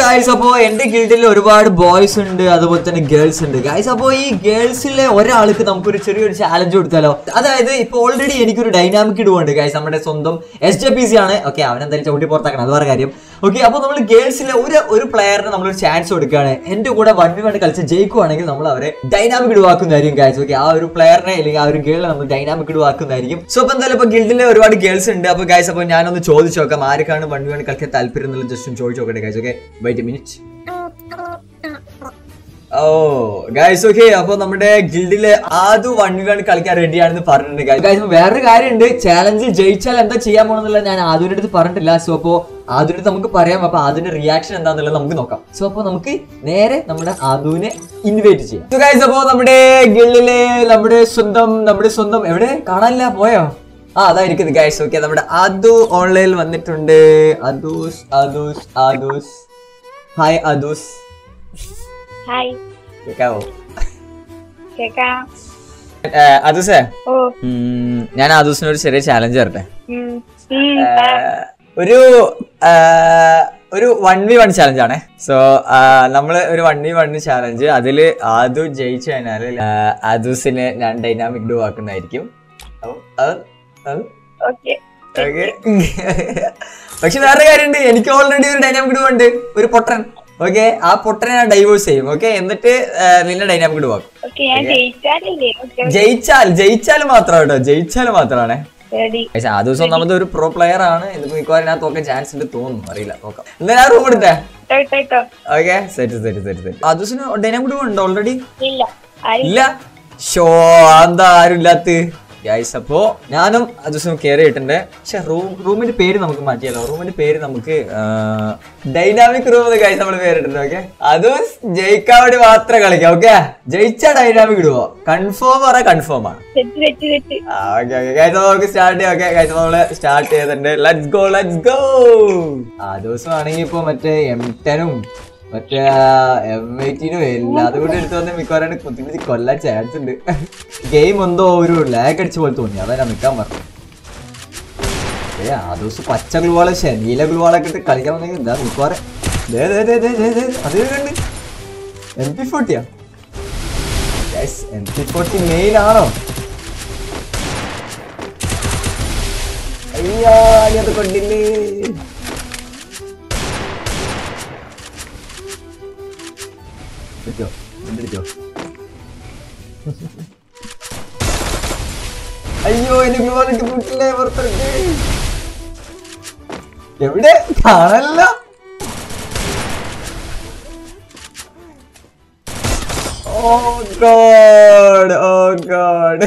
Guys അപ്പോ എന്റെ ഗിൽഡിൽ ഒരുപാട് ബോയ്സ് ഉണ്ട് അതുപോലെ തന്നെ ഗേൾസ് ഉണ്ട് ഗായ്സ് അപ്പോ ഈ ഗേൾസിലെ ഒരാൾക്ക് നമുക്കൊരു ചെറിയൊരു ചാലഞ്ച് കൊടുത്താലോ അതായത് ഇപ്പൊ ഓൾറെഡി എനിക്കൊരു ഡൈനാമിക് ഇടുവുണ്ട് ഗായ്സ് നമ്മുടെ സ്വന്തം എസ് ജെ പി സി ആണ് ഓക്കെ അവൻ എന്തായാലും ചവിട്ടി പുറത്താക്കണം അത് വേറെ കാര്യം ഓക്കെ അപ്പോൾ നമ്മൾ ഗേൾസിലെ ഒരു ഒരു പ്ലെയറിന് നമ്മളൊരു ചാൻസ് കൊടുക്കുകയാണ് എന്റെ കൂടെ വൺ വി വൺ കളിച്ച് ജയിക്കുവാണെങ്കിൽ നമ്മൾ അവരെ ഡൈനാമിക് ഇടുവാക്കുന്നതായിരിക്കും ഗായ്സ് ഓക്കെ ആ ഒരു പ്ലെയറിനെ അല്ലെങ്കിൽ ആ ഒരു ഗേളിനെ നമ്മൾ ഡൈനാമിക് ഇടുവാക്കുന്നതായിരിക്കും സോ അപ്പൊ എന്തായാലും ഇപ്പൊ ഗിൽഡിലെ ഒരുപാട് ഗേൾസ് ഉണ്ട് അപ്പൊ ഗായ്സ് അപ്പൊ ഞാനൊന്ന് ചോദിച്ചു നോക്കാം ആർക്കാണ് വൺ വി വൺ കളിക്കാൻ താല്പര്യം എന്നുള്ള ജസ്റ്റ് ഒന്ന് ചോദിച്ചു നോക്കട്ടെ guys okay wait minute oh guys okay അപ്പൊ നമ്മുടെ ഗിൽഡിലെ ആദ്യ വൺ വൺ കളിക്കാൻ റെഡിയാണെന്ന് പറഞ്ഞിട്ടുണ്ട് ഗൈസ് വേറൊരു കാര്യമുണ്ട് ചാലഞ്ച് ജയിച്ചാൽ എന്താ ചെയ്യാൻ പോണെന്നുള്ളത് ഞാൻ ആദ്യയുടെ അടുത്ത് പറഞ്ഞിട്ടില്ല സോ അപ്പോ ആദ്യയുടെ അടുത്ത് നമുക്ക് പറയാം അപ്പൊ അതിന്റെ റിയാക്ഷൻ എന്താന്നുള്ളത് നമുക്ക് നോക്കാം സോ അപ്പൊ നമുക്ക് നേരെ നമ്മുടെ ആദുവിനെ ഇൻവൈറ്റ് ചെയ്യാം സോ ഗൈസ് അപ്പോ നമ്മുടെ ഗിൽഡിലെ നമ്മുടെ സ്വന്തം നമ്മുടെ സ്വന്തം എവിടെ കാണാനില്ല പോയോ ആ അതായിരിക്കും ഗൈസ് ഓക്കെ നമ്മുടെ ആദു ഓൺലൈനിൽ വന്നിട്ടുണ്ട് അദൂസ് അദൂസ് ആദൂസ് ഹായ് അദൂസ് ഹായ് കേക്കാവോ കേക്കാം അതുസേ ഓ ഞാൻ ആദൂസിന് ഒരു ചെറിയ ചാലഞ്ച് തരട്ടെ ഉം, ഉം, ആ, ഒരു ആ, ഒരു വൺ വി വൺ ചാലഞ്ച് ആണ് സോ നമ്മള് ഒരു വൺ വി വൺ ചാലഞ്ച് അതില് ആദു ജയിച്ചു കഴിഞ്ഞാല് ആദൂസിന് ഞാൻ ഡൈനാമിക് ഡു ആക്കുന്നതായിരിക്കും അപ്പൊ അത് അത് ഓക്കെ ഓക്കെ പക്ഷെ വേറെ കാര്യമുണ്ട് എനിക്ക് ഓൾറെഡി ഒരു ഡൈനാമിക് ഡു ഉണ്ട് ഒരു പൊട്ടൻ ഓക്കെ ആ പൊട്ടനെ ഞാൻ ഡൈവേഴ്സ് ചെയ്യും ഓക്കെ എന്നിട്ട് ആ, നിന്നെ ഡൈനാമിക് ഡു ആക്കും ഓക്കെ ഞാൻ ജയിച്ചാലല്ലേ ഓക്കെ ജയിച്ചാൽ ജയിച്ചാൽ മാത്രം കേട്ടോ ജയിച്ചാൽ മാത്രമാണ് റെഡി പക്ഷെ ആ ദിവസം ഒന്നാമത് ഒരു പ്രോ പ്ലെയർ ആണ് ഇതിപ്പോ മിക്കവാറും ഞാൻ തോക്കാൻ ചാൻസ് ഉണ്ട് തോന്നുന്നു അറിയില്ല നോക്കാം എന്താ ഞാൻ റൂം എടുത്തേ കേട്ടോ കേട്ടോ okay set set set set ആ ദിവസം ഡൈനാമിക് ഡു ഉണ്ട് ഓൾറെഡി ഇല്ല ആരും ഇല്ല ഷോ എന്താ ആരും ഇല്ലാത്ത ഗൈസ് അപ്പോ ഞാനും ആ ദിവസം കയറിയിട്ടുണ്ട് പക്ഷെ റൂം റൂമിന്റെ പേര് നമുക്ക് മാറ്റിയാലോ റൂമിന്റെ പേര് നമുക്ക് ഡൈനാമിക് റൂം എന്ന് ഗൈസ് നമ്മൾ പേരിട്ടുണ്ട് ഓക്കെ അതും ജയിക്കാൻ വേണ്ടി മാത്രമേ കളിക്കാം ഓക്കെ ജയിച്ച ഡൈനാമിക് ഇടുവോ കൺഫേം പറ കൺഫേം ആണ് തെറ്റ് തെറ്റ് തെറ്റ് ആ, okay, okay. Guys, അപ്പൊ നമുക്ക് സ്റ്റാർട്ട് ചെയ്യാം ഓക്കെ ഗൈസ് നമ്മള് സ്റ്റാർട്ട് ചെയ്തിട്ടുണ്ട് ലെറ്റ്സ് ഗോ ലെറ്റ്സ് ഗോ ആ ദിവസം ആണെങ്കിൽ ഇപ്പൊ മറ്റേ എം ടെനും മറ്റേ എം എയ്റ്റീനും എല്ലാതും കൂടി എടുത്ത് വന്ന് മിക്കവാറും കുത്തി കുത്തി കൊല്ലാൻ ചാൻസ് ഉണ്ട് ഗെയിം എന്തോ ഒരു ലാഗ് അടിച്ച പോലെ തോന്നി അതാ ഞാൻ നിൽക്കാൻ പറഞ്ഞു ഏ ആ ദിവസം പച്ച ഗ്ലൂവാളെ നീല ഗ്ലൂവാളൊക്കെ ഇട്ട് കളിക്കാൻ വന്നെങ്കിൽ എന്താ മിക്കവാറും ദേ, ദേ, ദേ, ദേ, ദേ, ദേ, അത് കണ്ട് എം പി ഫോർട്ടിയാ എം പി ഫോർട്ടി മെയിൻ ആണോ അയ്യോ നീ അത് കൊണ്ടില്ലേ എടുത്തോ, എടുത്തോ. അയ്യോ എന്നെ ഗ്ലൂവാലിട്ട് കൂട്ടില്ലേ പുറത്തെടുത്ത് എവിടെ കാണല്ല oh god oh god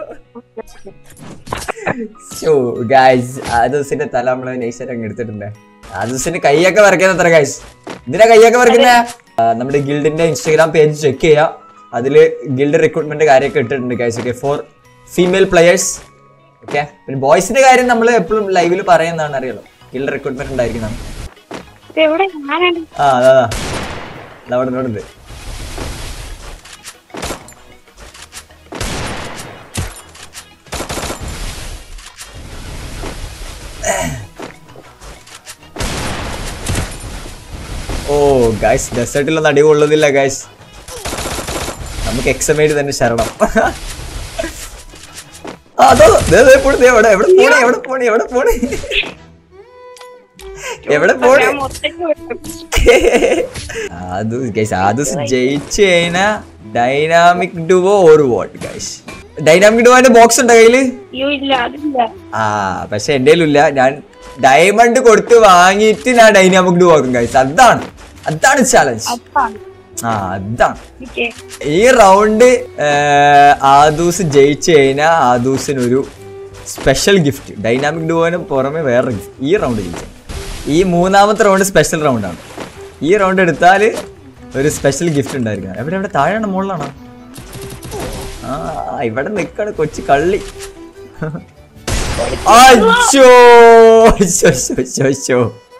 so guys ആദൂസിന്റെ തല നമ്മള് നൈസായിട്ട് അങ്ങ് എടുത്തിട്ടുണ്ട് ആദൂസിന്റെ കൈയൊക്കെ വരയ്ക്കാൻ എത്ര ഗൈസ് ഇതിന്റെ കൈയൊക്കെ വരയ്ക്കുന്ന നമ്മുടെ ഗിൽഡിന്റെ ഇൻസ്റ്റാഗ്രാം പേജ് ചെക്ക് ചെയ്യാം അതില് ഗിൽഡ് റിക്രൂട്ട്മെന്റ് കാര്യമൊക്കെ ഇട്ടിട്ടുണ്ട് guys okay four female players okay പിന്നെ ബോയ്സിന്റെ കാര്യം നമ്മൾ എപ്പോഴും ലൈവിൽ പറയുന്നതാണ് അറിയാലോ ഗിൽഡ് റിക്രൂട്ട്മെന്റ് ഉണ്ടായിരിക്കുന്നതാണ് ഇത് എവിടെ ഞാനാണ് ആ അതാ അതാ. ദാ അവിടെ ഉണ്ട്, അവിടെ ഉണ്ട് ഓ ഗൈസ് ഡെസേർട്ടിലൊന്നും അടി കൊള്ളുന്നില്ല ഗൈസ് നമുക്ക് എക്സമേറ്റ് തന്നെ ശരണം ആ, അതോ ദേ, ദേ, പോണ്, ദേ, എവിടെ എവിടെ പോണേ എവിടെ പോണേ എവിടെ പോണേ എവിടെ പോണേ ഞാൻ മൊത്തത്തിൽ വിട്ടു അത് ഗൈസ് അത് ജയിച്ചു കഴിഞ്ഞാ ഡൈനാമിക് ഡുവോ ഒരു വോട്ട് ഗൈസ് ഡൈനാമിക് ഡുവോന്റെ ബോക്സ് ഉണ്ടോ കയ്യില് അയ്യോ ഇല്ല അതില്ല ആ പക്ഷെ എന്റെ ഇല്ല ഞാൻ ഡയമണ്ട് കൊടുത്ത് വാങ്ങിയിട്ട് ഞാൻ ഡൈനാമിക് ഡുവോ ആക്കും ഗൈസ് അതാണ് അതാണ് ചാലഞ്ച് അപ്പാണ് ആ അതാണ് ഓക്കെ ഈ റൗണ്ട് ആദൂസ് ജയിച്ചു കഴിഞ്ഞാൽ ആദൂസിന് ഒരു സ്പെഷ്യൽ ഗിഫ്റ്റ് ഡൈനാമിക് ഡുവോന് പുറമെ വേറെ ഗിഫ്റ്റ് ഈ റൗണ്ട് ജയിച്ചു ഈ മൂന്നാമത്തെ റൗണ്ട് സ്പെഷ്യൽ റൗണ്ടാണ് ഈ റൗണ്ട് എടുത്താൽ ഒരു സ്പെഷ്യൽ ഗിഫ്റ്റ് ഉണ്ടായിരിക്കണം എവിടെ എവിടെ താഴെയാണോ മുകളിലാണോ ആ ഇവിടെ നിൽക്കാണ് കൊച്ചു കള്ളി അയ്യോ ശോ, ശോ, ശോ, ശോ.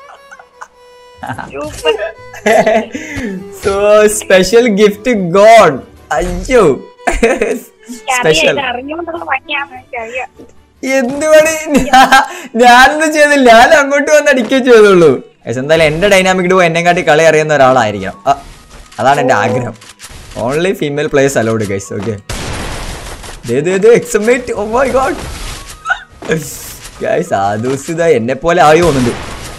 Super so special gift god അയ്യോ സ്പെഷ്യൽ അറിയാം അറിഞ്ഞുകൊണ്ടുള്ള പണിയാണ് എനിക്കറിയാം എന്ത് പണി ഞാ- ഞാനൊന്നും ചെയ്തില്ല ഞാൻ അങ്ങോട്ട് വന്ന് അടിക്കുകയും ചെയ്തുള്ളൂ Guys, എന്തായാലും എന്റെ ഡൈനാമിക് ഡുവോ എന്നെ കാട്ടി കളി അറിയുന്ന ഒരാളായിരിക്കണം ആ, അതാണ് എന്റെ ആഗ്രഹം only female players allowed guys okay എക്സമേറ്റ് ഓ മൈ ഗോഡ് ഗൈസ് ആദൂസിത എന്നെ പോലെ ആയി തോന്നുന്നുണ്ട്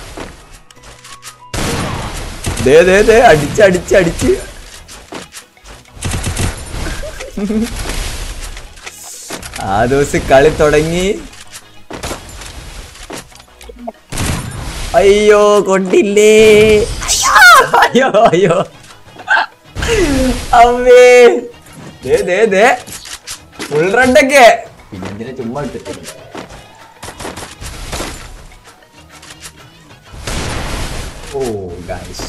ദേ ദേ ദേ അടിച്ച് അടിച്ച് അടിച്ച് ആ ദിവസം കളി തുടങ്ങി അയ്യോ കൊണ്ടില്ലേ അയ്യോ അയ്യോ അയ്യോ അമ്മേ ദേ ദേ ദേ ഫുൾ റണ്ടൊക്കെ പിന്നെ എന്തിനാ ചുമ്മാ ഇട്ടിട്ട് ഓ ഗൈസ്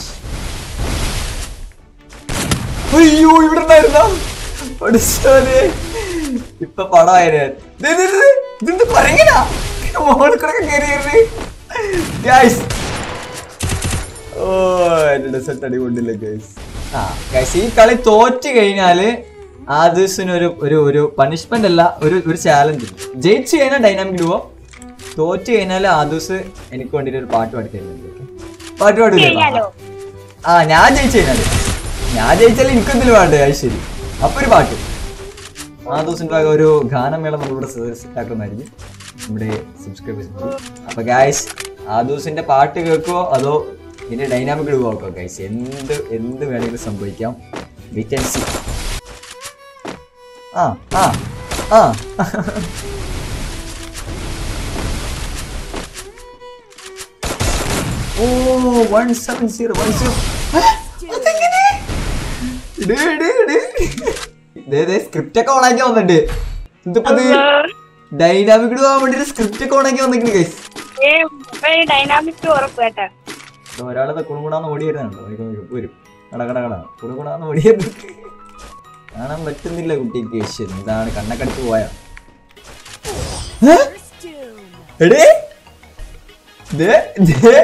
അയ്യോ ഇവിടെ ഉണ്ടായിരുന്നോ പഠിച്ചോനെ ഇപ്പൊ പടമായത് ഇതെന്ത് പറയണ മോളിൽ കൂടെ കയറി കയറി ഗൈസ് ഓ എന്റെ സെറ്റ് അടികൊണ്ടില്ല ഗൈസ് ആ ഗൈസ് ഈ കളി തോറ്റ് കഴിഞ്ഞാല് ആ ദിവസത്തിന് ഒരു ഒരു ഒരു പണിഷ്മെന്റ് അല്ല ഒരു ഒരു ചാലഞ്ച് ജയിച്ചു കഴിഞ്ഞാൽ ഡൈനാമിക് ഡുവോ തോറ്റ് കഴിഞ്ഞാൽ ആ ദിവസം എനിക്ക് വേണ്ടിട്ട് ഒരു പാട്ട് പാടി തരുന്നുണ്ട് okay? പാട്ട് പാടില്ലേ ചെയ്യാലോ ആ ഞാൻ ജയിച്ചു കഴിഞ്ഞാല് ഞാൻ ജയിച്ചാൽ എനിക്കെന്തിലും വേണ്ടേ അത് ശരി അപ്പൊ ഒരു പാട്ട് ആ ദിവസത്തിന്റെ ഭാഗം ഒരു ഗാനമേള നമ്മളിവിടെ സെറ്റാക്കുന്നതായിരിക്കും നമ്മുടെ സബ്സ്ക്രൈബേഴ്സ് അപ്പൊ ഗായ്സ് ആ ദിവസത്തിന്റെ പാട്ട് കേൾക്കുവോ അതോ ഇതിന്റെ ഡൈനാമിക് ഇടുവോ നോക്കോ ഗായ്സ് എന്ത് എന്ത് വേണമെങ്കിലും സംഭവിക്കാം വെയിറ്റ് ആൻഡ് സി ആ ആ ആ ഓ one seven zero one zero script ഒക്കെ ഓണാക്കി വന്നിട്ടുണ്ട് ഇതിപ്പോ ഡൈനാമിക് പോകാൻ വേണ്ടി സ്ക്രിപ്റ്റ് ഒക്കെ ഓണാക്കി വന്നിട്ടുണ്ട് ഗൈസ് ഏ ഡൈനാമിക് ഉറപ്പ് കേട്ടാ ഒരാളത് കുണുകുണാന്ന് ഓടി വരുന്നുണ്ടോ വരും കട കട കട കുണുകുണാന്ന് ഓടി വരുന്നുണ്ട് കാണാൻ പറ്റുന്നില്ല കുട്ടിക്ക് ശ്ശെ, എന്താണ് കണ്ണക്കടിച്ച് പോയാ ഏ? എടേ ദേ, ദേ.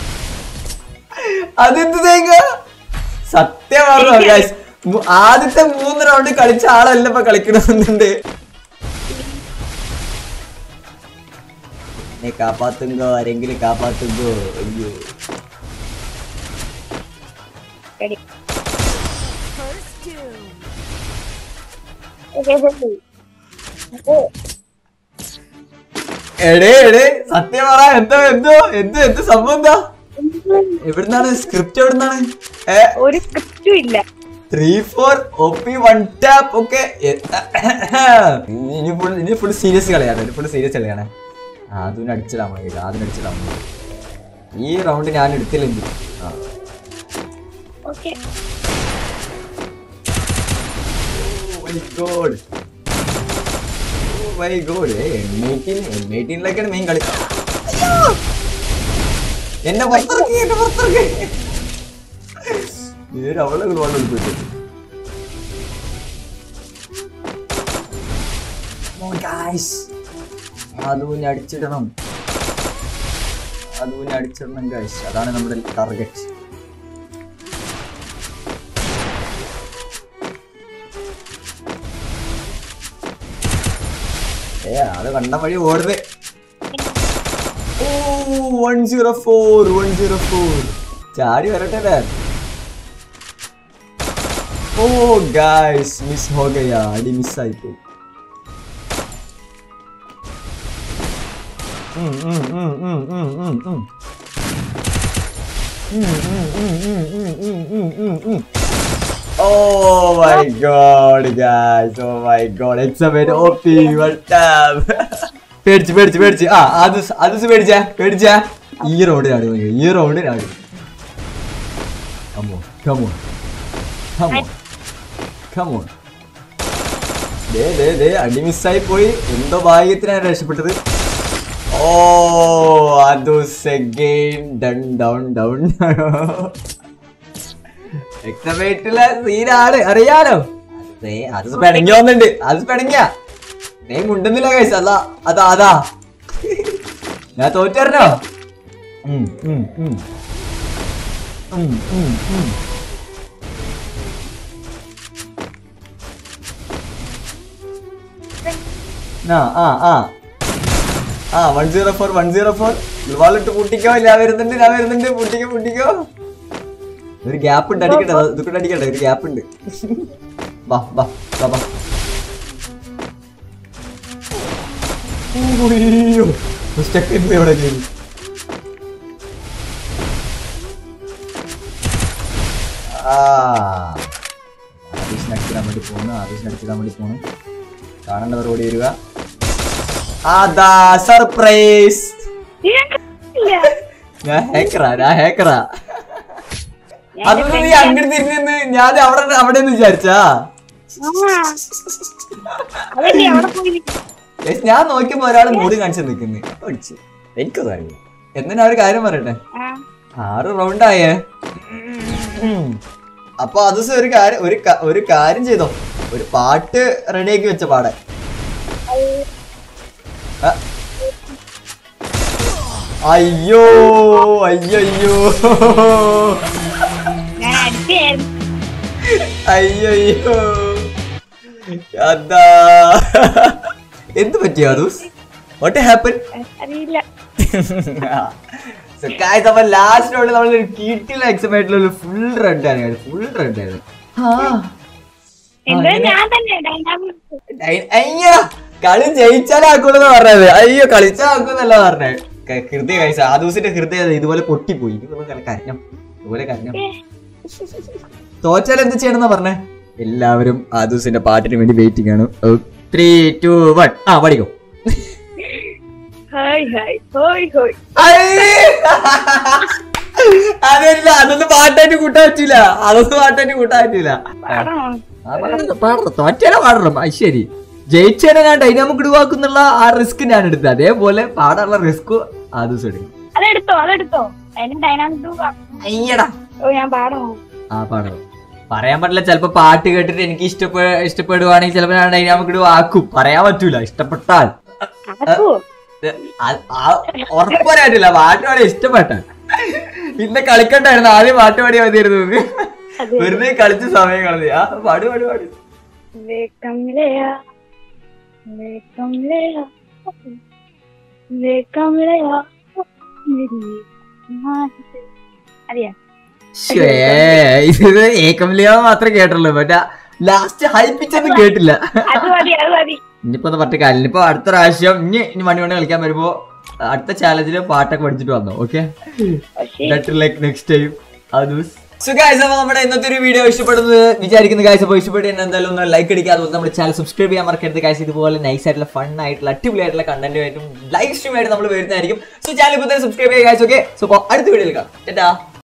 അതെന്ത് തേങ്ങ സത്യം പറഞ്ഞോ guys. മു- ആദ്യത്തെ മൂന്ന് റൗണ്ട് കളിച്ച ആളല്ല ഇപ്പൊ കളിക്കണമെന്നുണ്ട് എന്നെ കാപ്പാത്തുങ്കോ ആരെങ്കിലും കാപ്പാത്തുങ്കോ അയ്യോ ശരി എടേ എടേ സത്യം പറ എന്തോ എന്തോ എന്തോ എന്ത് സംഭവം എന്താ എവിടുന്നാണ് സ്ക്രിപ്റ്റ് എവിടുന്നാണ് ഏ ഒരു സ്ക്രിപ്റ്റും ഇല്ല three four O P one tap ഒക്കെ ഇനി ഫുൾ ഇനി ഫുൾ സീരിയസ് കളിയാണ് ഇനി ഫുൾ സീരിയസ് കളിയാണ് അതിന് അടിച്ചിടാൻ മതി അതിന് അടിച്ചിടാൻ മതി ഈ റൗണ്ട് ഞാൻ എടുത്തില്ലെങ്കിൽ ആ okay my god my god എയ്റ്റീനിലൊക്കെയാണ് മെയിൻ കളി അയ്യോ! എന്നെ പുറത്തിറക്കി എന്നെ പുറത്തിറക്കി നേരെ അവളെ വെള്ളം എടുപ്പിച്ചു അതുവിനെ അടിച്ചിടണം അതുവിനെ അടിച്ചിടണം ഗൈസ് അതാണ് നമ്മുടെ ടാർഗറ്റ് ഏ അത് കണ്ട വഴി ഓടുന്നത് ഓ one zero four one zero four ചാടി വരട്ടെ അല്ലേ ഓ ഗായ്സ് മിസ് ഹോ ഗയാ അടി മിസ് ആയി പോയി ഉം, ഉം, ഉം, ഉം, ഉം, ഉം, ഉം. ഉം, ഉം, ഉം, ഉം, ഉം, ഉം, ഉം, ഉം, ഉം. Oh my god, guys. Oh my god. Examine OP. What up? പേടിച്ച് പേടിച്ച് പേടിച്ച് ആ അത് സ്- അത് സ് പേടിച്ചാ പേടിച്ചാ ഈ റോഡ് ചാടി നോക്കി ഈ റോഡ് ചാടി കമോ കമോ കമോ കമോ ദേ ദേ ദേ അടി മിസ്സായി പോയി എന്തോ ഭാഗ്യത്തിനാണ് രക്ഷപ്പെട്ടത് ഓ അത് സെഗെയിൻ ഡൺ ഡൗൺ ഡൗൺ എക്സമേറ്റിലെ സീനാണ് അറിയാലോ ദേ, അത് പിണങ്ങി വന്നിട്ടുണ്ട് അത് പിണങ്ങിയ നീ മുണ്ടുന്നില്ല കൈസ് അല്ല അതാ അതാ ഞാൻ തോറ്ററിനോ ഉം, ഉം, ഉം. ഉം, ഉം, ഉം. ആ ആ ആ ആ one zero four one zero four വാളിട്ട് പൊട്ടിക്കോ ഞാൻ വരുന്നുണ്ട് ഞാൻ വരുന്നുണ്ട് പൊട്ടിക്കോ പൊട്ടിക്കോ ഒരു ഗ്യാപ്പ് ഉണ്ട് അടിക്കട്ടെ ഇത് കൂടെ അടിക്കട്ടെ ഒരു ഗ്യാപ്പ് ഉണ്ട് വാ വാ വാ വാ ഉയ്യോ. സ്റ്റക്ക് ചെയ്ത് ഇവിടെ കയറി ആ ആദീഷിനെ അടിച്ചിടാൻ വേണ്ടി പോണു ആദീഷിനെ അടിച്ചിടാൻ വേണ്ടി പോണു കാണേണ്ടവർ ഓടി വരിക അതാ സർപ്രൈസ് ഞാൻ കണ്ടില്ല. ഞാൻ ഹേക്കറാ ഞാൻ ഹേക്കറാ ഞാൻ അതൊന്നും നീ അങ്ങോട്ട് തിരിഞ്ഞെന്ന് ഞാൻ അവിടെ അവിടെ നിന്ന് വിചാരിച്ചാ ആ. അതല്ലേ അവിടെ പോയി നിൽക്കും. Guys, ഞാൻ നോക്കിയപ്പോ ഒരാൾ മൂടി കാണിച്ചു നിൽക്കുന്നു അടിച്ചു എനിക്കത് അറിയില്ല എന്തിനാ ഒരു കാര്യം പറയട്ടെ ആ. ആറ് റൗണ്ട് ആയേ ഉം. അപ്പൊ അത് സ- ഒരു കാര്യം ഒരു ക- ഒരു കാര്യം ചെയ്തോ ഒരു പാട്ട് റെഡിയാക്കി വെച്ച പാടാൻ ആ. അയ്യോ അയ്യോ അയ്യോ ഞാൻ അടിച്ചായിരുന്നു അയ്യോ അയ്യോ അതാ എന്ത് പറ്റിയോ അതൂസ് വാട്ട് ഹാപ്പൻ അറിയില്ല So guys, അപ്പൊ ലാസ്റ്റ് റൗണ്ട് നമ്മൾ ഒരു കീട്ടിൽ എക്സം ആയിട്ടുള്ള ഒരു ഫുൾ റെഡ് ആണ് ഫുൾ റെഡ് ആണ് എന്താ ഞാൻ തന്നെ ഡൈനാമിക് അയ്- അയ്യോ കളി ജയിച്ചാലാക്കൂലെന്ന് പറഞ്ഞത് അയ്യോ കളിച്ചാക്കൂന്നല്ല പറഞ്ഞത് ക- ഹൃദയ കഴിച്ച ആ ദിവസത്തിന്റെ ഹൃദയം ഇതുപോലെ പൊട്ടിപ്പോയി ഇതുപോലെ കരഞ്ഞം ഇതുപോലെ കരഞ്ഞം തോറ്റാൽ എന്ത് ചെയ്യണമെന്നാ പറഞ്ഞേ എല്ലാവരും ആ ദിവസത്തിന്റെ പാട്ടിന് വേണ്ടി വെയിറ്റിംഗ് ആണ് ത്രീ ടു വൺ ആ പഠിക്കും ഹായ് ഹായ് ഹോയ് ഹോയ് അതല്ല അതൊന്നും പാട്ടായിട്ട് കൂട്ടാൻ പറ്റില്ല അതൊന്നും പാട്ടായിട്ട് കൂട്ടാൻ പറ്റില്ല പാടണോ ആ, പാടണം, പാടണം തോറ്റാലേ പാടണം അത് ശരി ജയിച്ചേനെ ഞാൻ ഡൈനാമിക് ഇടുവാക്കുന്നുള്ള ആ റിസ്ക് ഞാൻ എടുത്തത് അതേപോലെ പാടാനുള്ള റിസ്ക് ആ ദിവസം എടുക്കും അതെടുത്തോ അതെടുത്തോ അതിന് ഡൈനാമിക് അയ്യടാ ഓ ഞാൻ പാടണോ ആ പാടണം പറയാൻ പറ്റില്ല ചിലപ്പോ പാട്ട് കേട്ടിട്ട് എനിക്ക് ഇഷ്ടപ്പെ ഇഷ്ടപ്പെടുവാണെങ്കിൽ ചിലപ്പോ ഞാൻ ഡൈനാമിക് ഇടുക ആക്കും പറയാൻ പറ്റൂല ഇഷ്ടപ്പെട്ടാൽ ആക്കൂ ഇത് ആ- ആ ഉറപ്പരായിട്ടില്ല പാട്ട് പാടി ഇഷ്ടപ്പെട്ട പിന്നെ കളിക്കണ്ടായിരുന്നു ആദ്യം പാട്ട് പാടിയാ മതിയായിരുന്നു ഇത്. അതെ. വെറുതെ കളിച്ച സമയം കളഞ്ഞു ആ പാടി പാടി പാടി വേക്കം ലയാ വേക്കം ലയാ വേക്കം ലയാ അറിയാ ശ്ശേ, ഇത് ഏകംലിയ മാത്രമേ കേട്ടുള്ളൂ മറ്റേ ലാസ്റ്റ് ഹൈ പിച്ചൊന്നും കേട്ടില്ല അത് മതി അത് മതി ഇനിയിപ്പോ ഒന്ന് പറഞ്ഞ കാര്യം ഇനിയിപ്പോ അടുത്ത പ്രാവശ്യം ഇനി ഇനി മണി മണി കളിക്കാൻ വരുമ്പോ അടുത്ത ചാലഞ്ചില് പാട്ടൊക്കെ പഠിച്ചിട്ട് വന്നോ ഓക്കെ പക്ഷേ ബെറ്റർ ലൈക്ക് നെക്സ്റ്റ് ടൈം അത് സോ ഗൈസ് അപ്പോൾ നമ്മുടെ ഇന്നത്തെ ഒരു വീഡിയോ ഇഷ്ടപ്പെടുന്നത് വിചാരിക്കുന്ന ഗൈസ് അപ്പോൾ ഇഷ്ടപ്പെട്ട് തന്നെ എന്തായാലും ഒന്ന് ലൈക്ക് അടിക്കുക അതുപോലെ നമ്മുടെ ചാനൽ സബ്സ്ക്രൈബ് ചെയ്യാൻ മറക്കരുത് ഗൈസ് ഇതുപോലെ നൈസ് ആയിട്ടുള്ള ഫൺ ആയിട്ടുള്ള അടിപൊളിയായിട്ടുള്ള കണ്ടന്റ് ആയിട്ടും ലൈവ് സ്ട്രീം ആയിട്ട് നമ്മൾ വരുന്നതായിരിക്കും സോ ചാനൽ ഇപ്പോൾ തന്നെ സബ്സ്ക്രൈബ് ചെയ്യുക ഗൈസ് ഓക്കെ സോ അപ്പോൾ അടുത്ത വീഡിയോയിൽ കാണാം ടാറ്റാ